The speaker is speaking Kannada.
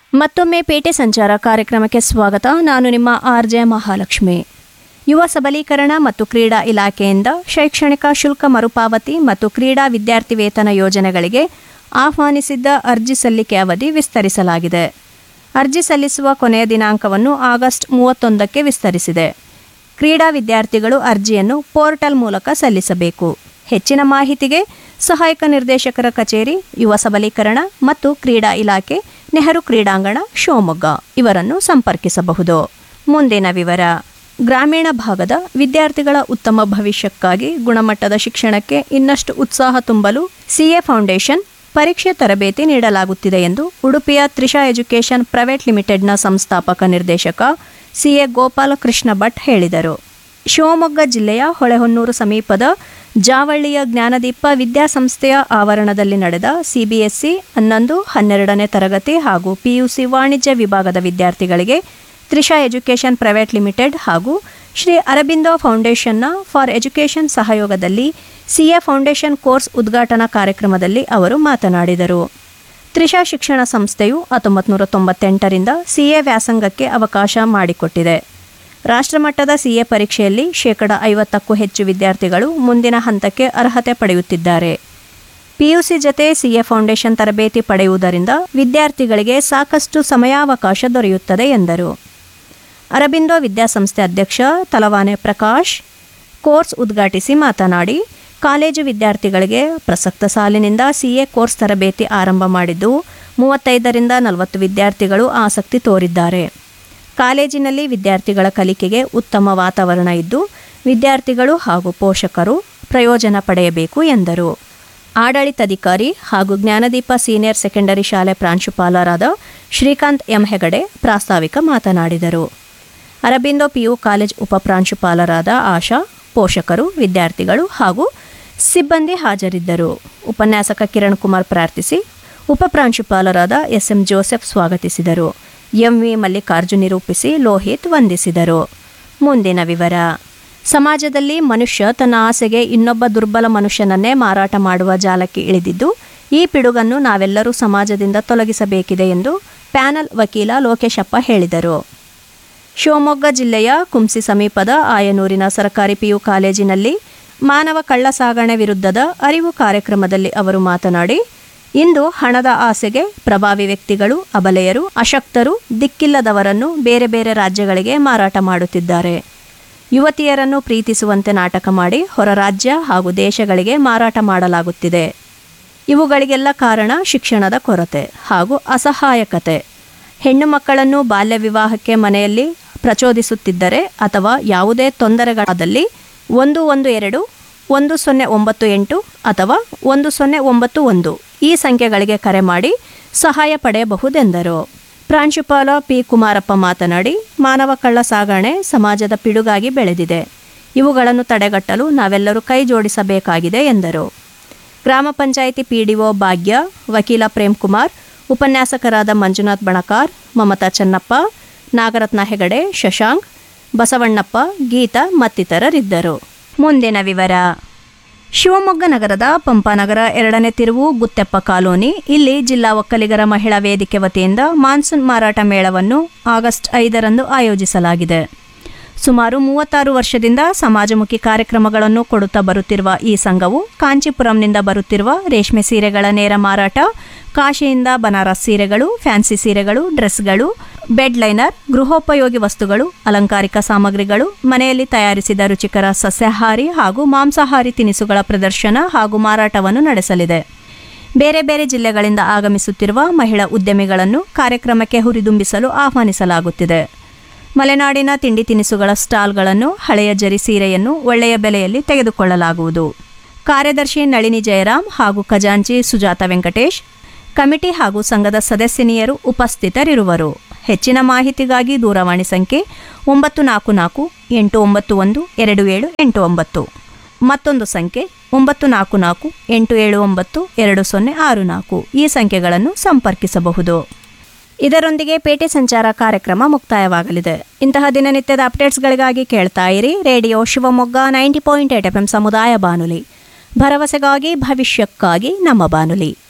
ಮತ್ತೊಮ್ಮೆ ಪೇಟೆ ಸಂಚಾರ ಕಾರ್ಯಕ್ರಮಕ್ಕೆ ಸ್ವಾಗತ ನಾನು ನಿಮ್ಮ ಆರ್ ಜೆ ಮಹಾಲಕ್ಷ್ಮಿ ಯುವ ಸಬಲೀಕರಣ ಮತ್ತು ಕ್ರೀಡಾ ಇಲಾಖೆಯಿಂದ ಶೈಕ್ಷಣಿಕ ಶುಲ್ಕ ಮರುಪಾವತಿ ಮತ್ತು ಕ್ರೀಡಾ ವಿದ್ಯಾರ್ಥಿ ವೇತನ ಯೋಜನೆಗಳಿಗೆ ಆಹ್ವಾನಿಸಿದ್ದ ಅರ್ಜಿ ಸಲ್ಲಿಕೆ ಅವಧಿ ವಿಸ್ತರಿಸಲಾಗಿದೆ ಅರ್ಜಿ ಸಲ್ಲಿಸುವ ಕೊನೆಯ ದಿನಾಂಕವನ್ನು ಆಗಸ್ಟ್ ಮೂವತ್ತೊಂದಕ್ಕೆ ವಿಸ್ತರಿಸಿದೆ ಕ್ರೀಡಾ ವಿದ್ಯಾರ್ಥಿಗಳು ಅರ್ಜಿಯನ್ನು ಪೋರ್ಟಲ್ ಮೂಲಕ ಸಲ್ಲಿಸಬೇಕು ಹೆಚ್ಚಿನ ಮಾಹಿತಿಗೆ ಸಹಾಯಕ ನಿರ್ದೇಶಕರ ಕಚೇರಿ ಯುವ ಸಬಲೀಕರಣ ಮತ್ತು ಕ್ರೀಡಾ ಇಲಾಖೆ ನೆಹರು ಕ್ರೀಡಾಂಗಣ ಶಿವಮೊಗ್ಗ ಇವರನ್ನು ಸಂಪರ್ಕಿಸಬಹುದು ಮುಂದಿನ ವಿವರ ಗ್ರಾಮೀಣ ಭಾಗದ ವಿದ್ಯಾರ್ಥಿಗಳ ಉತ್ತಮ ಭವಿಷ್ಯಕ್ಕಾಗಿ ಗುಣಮಟ್ಟದ ಶಿಕ್ಷಣಕ್ಕೆ ಇನ್ನಷ್ಟು ಉತ್ಸಾಹ ತುಂಬಲು ಸಿಎ ಫೌಂಡೇಶನ್ ಪರೀಕ್ಷೆ ತರಬೇತಿ ನೀಡಲಾಗುತ್ತಿದೆ ಎಂದು ಉಡುಪಿಯ ತ್ರಿಷಾ ಎಜುಕೇಷನ್ ಪ್ರೈವೇಟ್ ಲಿಮಿಟೆಡ್ನ ಸಂಸ್ಥಾಪಕ ನಿರ್ದೇಶಕ ಸಿಎ ಗೋಪಾಲಕೃಷ್ಣ ಭಟ್ ಹೇಳಿದರು ಶಿವಮೊಗ್ಗ ಜಿಲ್ಲೆಯ ಹೊಳೆಹೊನ್ನೂರು ಸಮೀಪದ ಜಾವಳ್ಳಿಯ ಜ್ಞಾನದೀಪ ವಿದ್ಯಾಸಂಸ್ಥೆಯ ಆವರಣದಲ್ಲಿ ನಡೆದ ಸಿಬಿಎಸ್ಇ ಹನ್ನೊಂದು ಹನ್ನೆರಡನೇ ತರಗತಿ ಹಾಗೂ ಪಿಯುಸಿ ವಾಣಿಜ್ಯ ವಿಭಾಗದ ವಿದ್ಯಾರ್ಥಿಗಳಿಗೆ ತ್ರಿಷಾ ಎಜುಕೇಷನ್ ಪ್ರೈವೇಟ್ ಲಿಮಿಟೆಡ್ ಹಾಗೂ ಶ್ರೀ ಅರಬಿಂದೋ ಫೌಂಡೇಶನ್ನ ಫಾರ್ ಎಜುಕೇಷನ್ ಸಹಯೋಗದಲ್ಲಿ ಸಿಎ ಫೌಂಡೇಶನ್ ಕೋರ್ಸ್ ಉದ್ಘಾಟನಾ ಕಾರ್ಯಕ್ರಮದಲ್ಲಿ ಅವರು ಮಾತನಾಡಿದರು ತ್ರಿಷಾ ಶಿಕ್ಷಣ ಸಂಸ್ಥೆಯು ಹತ್ತೊಂಬತ್ತು ನೂರ ತೊಂಬತ್ತೆಂಟರಿಂದ ಸಿಎ ವ್ಯಾಸಂಗಕ್ಕೆ ಅವಕಾಶ ಮಾಡಿಕೊಟ್ಟಿದೆ ರಾಷ್ಟ್ರಮಟ್ಟದ ಸಿಎ ಪರೀಕ್ಷೆಯಲ್ಲಿ ಶೇಕಡ ಐವತ್ತಕ್ಕೂ ಹೆಚ್ಚು ವಿದ್ಯಾರ್ಥಿಗಳು ಮುಂದಿನ ಹಂತಕ್ಕೆ ಅರ್ಹತೆ ಪಡೆಯುತ್ತಿದ್ದಾರೆ ಪಿಯುಸಿ ಜತೆ ಸಿಎ ಫೌಂಡೇಶನ್ ತರಬೇತಿ ಪಡೆಯುವುದರಿಂದ ವಿದ್ಯಾರ್ಥಿಗಳಿಗೆ ಸಾಕಷ್ಟು ಸಮಯಾವಕಾಶ ದೊರೆಯುತ್ತದೆ ಎಂದರು ಅರಬಿಂದೋ ವಿದ್ಯಾಸಂಸ್ಥೆ ಅಧ್ಯಕ್ಷ ತಲವಾನೆ ಪ್ರಕಾಶ್ ಕೋರ್ಸ್ ಉದ್ಘಾಟಿಸಿ ಮಾತನಾಡಿ ಕಾಲೇಜು ವಿದ್ಯಾರ್ಥಿಗಳಿಗೆ ಪ್ರಸಕ್ತ ಸಾಲಿನಿಂದ ಸಿಎ ಕೋರ್ಸ್ ತರಬೇತಿ ಆರಂಭ ಮಾಡಿದ್ದು ಮೂವತ್ತೈದರಿಂದ ನಲವತ್ತು ವಿದ್ಯಾರ್ಥಿಗಳು ಆಸಕ್ತಿ ತೋರಿದ್ದಾರೆ ಕಾಲೇಜಿನಲ್ಲಿ ವಿದ್ಯಾರ್ಥಿಗಳ ಕಲಿಕೆಗೆ ಉತ್ತಮ ವಾತಾವರಣ ಇದ್ದು ವಿದ್ಯಾರ್ಥಿಗಳು ಹಾಗೂ ಪೋಷಕರು ಪ್ರಯೋಜನ ಪಡೆಯಬೇಕು ಎಂದರು ಆಡಳಿತಾಧಿಕಾರಿ ಹಾಗೂ ಜ್ಞಾನದೀಪ ಸೀನಿಯರ್ ಸೆಕೆಂಡರಿ ಶಾಲೆ ಪ್ರಾಂಶುಪಾಲರಾದ ಶ್ರೀಕಾಂತ್ ಎಂ ಹೆಗಡೆ ಪ್ರಾಸ್ತಾವಿಕ ಮಾತನಾಡಿದರು ಅರಬಿಂದೋ ಪಿಯು ಕಾಲೇಜ್ ಉಪಪ್ರಾಂಶುಪಾಲರಾದ ಆಶಾ ಪೋಷಕರು ವಿದ್ಯಾರ್ಥಿಗಳು ಹಾಗೂ ಸಿಬ್ಬಂದಿ ಹಾಜರಿದ್ದರು ಉಪನ್ಯಾಸಕ ಕಿರಣ್ ಕುಮಾರ್ ಪ್ರಾರ್ಥಿಸಿ ಉಪಪ್ರಾಂಶುಪಾಲರಾದ ಎಸ್ ಎಂ ಜೋಸೆಫ್ ಸ್ವಾಗತಿಸಿದರು ಎಂವಿ ಮಲ್ಲಿಕಾರ್ಜುನ್ ನಿರೂಪಿಸಿ ಲೋಹಿತ್ ವಂದಿಸಿದರು ಮುಂದಿನ ವಿವರ ಸಮಾಜದಲ್ಲಿ ಮನುಷ್ಯ ತನ್ನ ಆಸೆಗೆ ಇನ್ನೊಬ್ಬ ದುರ್ಬಲ ಮನುಷ್ಯನನ್ನೇ ಮಾರಾಟ ಮಾಡುವ ಜಾಲಕ್ಕೆ ಇಳಿದಿದ್ದು ಈ ಪಿಡುಗನ್ನು ನಾವೆಲ್ಲರೂ ಸಮಾಜದಿಂದ ತೊಲಗಿಸಬೇಕಿದೆ ಎಂದು ಪ್ಯಾನಲ್ ವಕೀಲ ಲೋಕೇಶಪ್ಪ ಹೇಳಿದರು ಶಿವಮೊಗ್ಗ ಜಿಲ್ಲೆಯ ಕುಂಸಿ ಸಮೀಪದ ಆಯನೂರಿನ ಸರ್ಕಾರಿ ಪಿಯು ಕಾಲೇಜಿನಲ್ಲಿ ಮಾನವ ಕಳ್ಳ ಸಾಗಣೆ ವಿರುದ್ಧದ ಅರಿವು ಕಾರ್ಯಕ್ರಮದಲ್ಲಿ ಅವರು ಮಾತನಾಡಿ ಇಂದು ಹಣದ ಆಸೆಗೆ ಪ್ರಭಾವಿ ವ್ಯಕ್ತಿಗಳು ಅಬಲೆಯರು ಅಶಕ್ತರು ದಿಕ್ಕಿಲ್ಲದವರನ್ನು ಬೇರೆ ಬೇರೆ ರಾಜ್ಯಗಳಿಗೆ ಮಾರಾಟ ಮಾಡುತ್ತಿದ್ದಾರೆ ಯುವತಿಯರನ್ನು ಪ್ರೀತಿಸುವಂತೆ ನಾಟಕ ಮಾಡಿ ಹೊರ ರಾಜ್ಯ ಹಾಗೂ ದೇಶಗಳಿಗೆ ಮಾರಾಟ ಮಾಡಲಾಗುತ್ತಿದೆ ಇವುಗಳಿಗೆಲ್ಲ ಕಾರಣ ಶಿಕ್ಷಣದ ಕೊರತೆ ಹಾಗೂ ಅಸಹಾಯಕತೆ ಹೆಣ್ಣು ಮಕ್ಕಳನ್ನು ಬಾಲ್ಯ ವಿವಾಹಕ್ಕೆ ಮನೆಯಲ್ಲಿ ಪ್ರಚೋದಿಸುತ್ತಿದ್ದರೆ ಅಥವಾ ಯಾವುದೇ ತೊಂದರೆಗಳಾದಲ್ಲಿ ಒಂದು ಒಂದು ಎರಡು ಒಂದು ಸೊನ್ನೆ ಒಂಬತ್ತು ಎಂಟು ಅಥವಾ ಒಂದು ಸೊನ್ನೆ ಒಂಬತ್ತು ಒಂದು ಈ ಸಂಖ್ಯೆಗಳಿಗೆ ಕರೆ ಮಾಡಿ ಸಹಾಯ ಪಡೆಯಬಹುದೆಂದರು ಪ್ರಾಂಶುಪಾಲ ಪಿ ಕುಮಾರಪ್ಪ ಮಾತನಾಡಿ ಮಾನವ ಕಳ್ಳ ಸಾಗಣೆ ಸಮಾಜದ ಪಿಡುಗಾಗಿ ಬೆಳೆದಿದೆ ಇವುಗಳನ್ನು ತಡೆಗಟ್ಟಲು ನಾವೆಲ್ಲರೂ ಕೈ ಜೋಡಿಸಬೇಕಾಗಿದೆ ಎಂದರು ಗ್ರಾಮ ಪಂಚಾಯಿತಿ ಪಿಡಿಒ ಭಾಗ್ಯ ವಕೀಲ ಪ್ರೇಮ್ ಕುಮಾರ್ ಉಪನ್ಯಾಸಕರಾದ ಮಂಜುನಾಥ್ ಬಣಕಾರ್ ಮಮತಾ ಚೆನ್ನಪ್ಪ ನಾಗರತ್ನ ಹೆಗಡೆ ಶಶಾಂಕ್ ಬಸವಣ್ಣಪ್ಪ ಗೀತಾ ಮತ್ತಿತರರಿದ್ದರು ಮುಂದಿನ ವಿವರ ಶಿವಮೊಗ್ಗ ನಗರದ ಪಂಪಾನಗರ ಎರಡನೇ ತಿರುವು ಗುತ್ತೆಪ್ಪ ಕಾಲೋನಿ ಇಲ್ಲಿ ಜಿಲ್ಲಾ ಒಕ್ಕಲಿಗರ ಮಹಿಳಾ ವೇದಿಕೆ ವತಿಯಿಂದ ಮಾನ್ಸೂನ್ ಮಾರಾಟ ಮೇಳವನ್ನು ಆಗಸ್ಟ್ ಐದರಂದು ಆಯೋಜಿಸಲಾಗಿದೆ ಸುಮಾರು ಮೂವತ್ತಾರು ವರ್ಷದಿಂದ ಸಮಾಜಮುಖಿ ಕಾರ್ಯಕ್ರಮಗಳನ್ನು ಕೊಡುತ್ತಾ ಬರುತ್ತಿರುವ ಈ ಸಂಘವು ಕಾಂಚೀಪುರಂನಿಂದ ಬರುತ್ತಿರುವ ರೇಷ್ಮೆ ಸೀರೆಗಳ ನೇರ ಮಾರಾಟ ಕಾಶಿಯಿಂದ ಬನಾರಸ್ ಸೀರೆಗಳು ಫ್ಯಾನ್ಸಿ ಸೀರೆಗಳು ಡ್ರೆಸ್ಗಳು ಬೆಡ್ ಲೈನರ್ ಗೃಹೋಪಯೋಗಿ ವಸ್ತುಗಳು ಅಲಂಕಾರಿಕ ಸಾಮಗ್ರಿಗಳು ಮನೆಯಲ್ಲಿ ತಯಾರಿಸಿದ ರುಚಿಕರ ಸಸ್ಯಾಹಾರಿ ಹಾಗೂ ಮಾಂಸಾಹಾರಿ ತಿನಿಸುಗಳ ಪ್ರದರ್ಶನ ಹಾಗೂ ಮಾರಾಟವನ್ನು ನಡೆಸಲಿದೆ ಬೇರೆ ಬೇರೆ ಜಿಲ್ಲೆಗಳಿಂದ ಆಗಮಿಸುತ್ತಿರುವ ಮಹಿಳಾ ಉದ್ಯಮಿಗಳನ್ನು ಕಾರ್ಯಕ್ರಮಕ್ಕೆ ಹುರಿದುಂಬಿಸಲು ಆಹ್ವಾನಿಸಲಾಗುತ್ತಿದೆ ಮಲೆನಾಡಿನ ತಿಂಡಿ ತಿನಿಸುಗಳ ಸ್ಟಾಲ್ಗಳನ್ನು ಹಳೆಯ ಜರಿ ಸೀರೆಯನ್ನು ಒಳ್ಳೆಯ ಬೆಲೆಯಲ್ಲಿ ತೆಗೆದುಕೊಳ್ಳಲಾಗುವುದು ಕಾರ್ಯದರ್ಶಿ ನಳಿನಿ ಜಯರಾಮ್ ಹಾಗೂ ಖಜಾಂಚಿ ಸುಜಾತ ವೆಂಕಟೇಶ್ ಕಮಿಟಿ ಹಾಗೂ ಸಂಘದ ಸದಸ್ಯನಿಯರು ಉಪಸ್ಥಿತರಿರುವರು ಹೆಚ್ಚಿನ ಮಾಹಿತಿಗಾಗಿ ದೂರವಾಣಿ ಸಂಖ್ಯೆ ಒಂಬತ್ತು ನಾಲ್ಕು ನಾಲ್ಕು ಎಂಟು ಒಂಬತ್ತು ಒಂದು ಎರಡು ಏಳು ಎಂಟು ಒಂಬತ್ತು ಮತ್ತೊಂದು ಸಂಖ್ಯೆ ಒಂಬತ್ತು ನಾಲ್ಕು ನಾಲ್ಕು ಎಂಟು ಏಳು ಒಂಬತ್ತು ಎರಡು ಸೊನ್ನೆ ಆರು ನಾಲ್ಕು ಈ ಸಂಖ್ಯೆಗಳನ್ನು ಸಂಪರ್ಕಿಸಬಹುದು ಇದರೊಂದಿಗೆ ಪೇಟೆ ಸಂಚಾರ ಕಾರ್ಯಕ್ರಮ ಮುಕ್ತಾಯವಾಗಲಿದೆ ಇಂತಹ ದಿನನಿತ್ಯದ ಅಪ್ಡೇಟ್ಸ್ಗಳಿಗಾಗಿ ಕೇಳ್ತಾ ಇರಿ radio Shivamogga ninety point eight F M ಸಮುದಾಯ ಬಾನುಲಿ ಭರವಸೆಗಾಗಿ ಭವಿಷ್ಯಕ್ಕಾಗಿ ನಮ್ಮ ಬಾನುಲಿ